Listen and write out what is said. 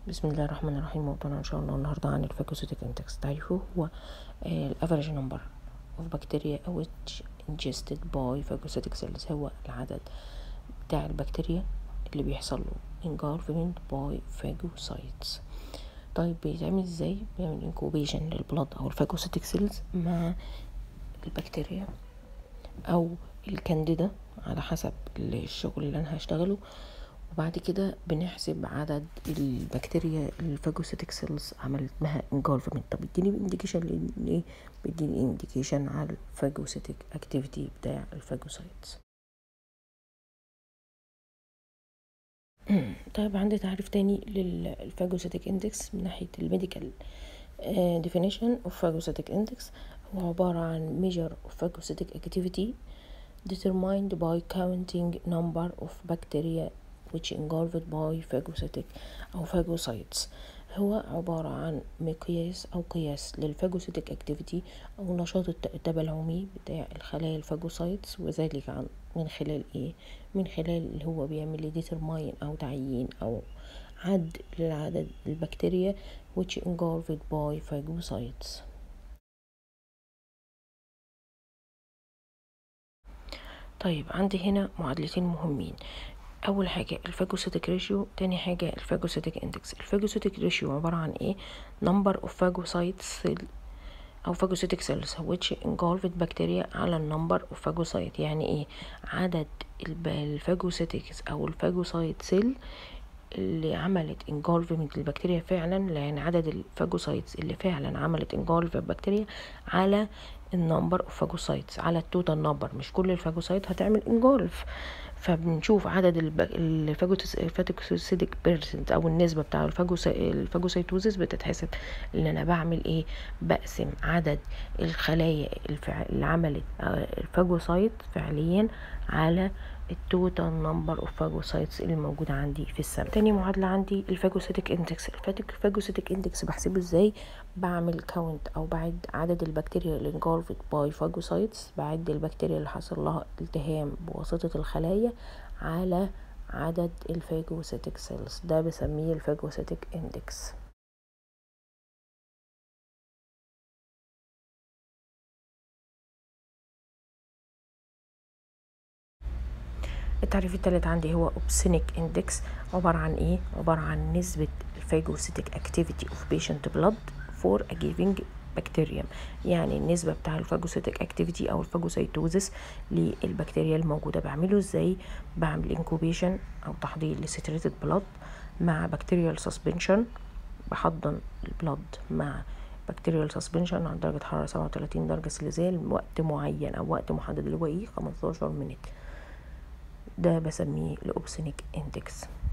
بسم الله الرحمن الرحيم موضوعنا ان شاء الله النهارده عن الفاجوسيتك اندكس تعريفه هو الافريج نمبر اوف بكتيريا which ingested by phagocytic cells هو العدد بتاع البكتيريا اللي بيحصل له engulfment by phagocytes طيب بيتعمل ازاي بيعمل incubation للبلد او الفاجوسيتك سيلز مع البكتيريا او الكانديدا على حسب الشغل اللي انا هشتغله وبعد كده بنحسب عدد البكتيريا الفاجوسيتك سيلز عملت لها انجولفمنت طب اديني انديكيشن لايه بيديني انديكيشن على الفاجوسيتك اكتيفيتي بتاع الفاجوسايتس طيب عندي تعريف تاني للفاجوسيتك اندكس من ناحيه الميديكال definition of phagocytic index هو عبارة عن measure of phagocytic activity determined by counting number of bacteria which engulfed by phagocytic أو phagocytes هو عبارة عن مقياس أو قياس للفاجوسيتك اكتيفيتي أو نشاط التبلعمي بتاع الخلايا الفاجوسايتس وذلك عن من خلال ايه من خلال اللي هو بيعمل لي ديترماين أو تعيين أو عد لعدد البكتيريا which engulfed by phagocytes طيب عندي هنا معادلتين مهمين اول حاجه الفاجوسيتك ريشيو تاني حاجه الفاجوسيتك اندكس الفاجوسيتك ريشيو عباره عن ايه number of phagocytes او phagocytic cells which engulfed bacteria على النمبر of phagocyte يعني ايه عدد الفاجوسيتكس او الفاجوسايت سيل اللي عملت انجولفمنت البكتيريا فعلا لان عدد الفاجوسايتس اللي فعلا عملت انجولف البكتيريا على النمبر اوف فاجوسايتس على التوتال نمبر مش كل الفاجوسايت هتعمل انجولف فبنشوف عدد الفاجوسيتك بيرسنت او النسبه بتاع الفاجوسيتوزيس بتتحسب ان انا بعمل ايه بقسم عدد الخلايا اللي عملت الفاجوسايت فعليا على التوتال نمبر اوف فاجوسايتس اللي موجوده عندي في السم تاني معادله عندي الفاجوسيتك اندكس الفاجوسيتك اندكس بحسبه ازاي بعمل كاونت او بعد عدد البكتيريا اللي انجولفد باي فاجوسايتس بعد البكتيريا اللي حصل لها التهام بواسطه الخلايا على عدد الفاجوسيتك سيلز ده بسميه الفاجوسيتك اندكس التعريف الثالث عندي هو اوبسينيك اندكس عبارة عن ايه عبارة عن نسبة الفاجوسيتك اكتيفيتي اوف بيشنت بلاد فور ا جيفنج بكتيريوم يعني النسبة بتاع الفاجوسيتك اكتيفيتي او الفاجوسيتوزس للبكتيريا الموجودة بعمله ازاي بعمل انكوبيشن او تحضير لستريتد بلاد مع بكتيريال سسبنشن بحضن البلاد مع بكتيريال سسبنشن عند درجة حرارة 37 درجة سليزيال وقت معين او وقت محدد اللي هو ايه 15 مينت ده بسميه الاوبسينيك اندكس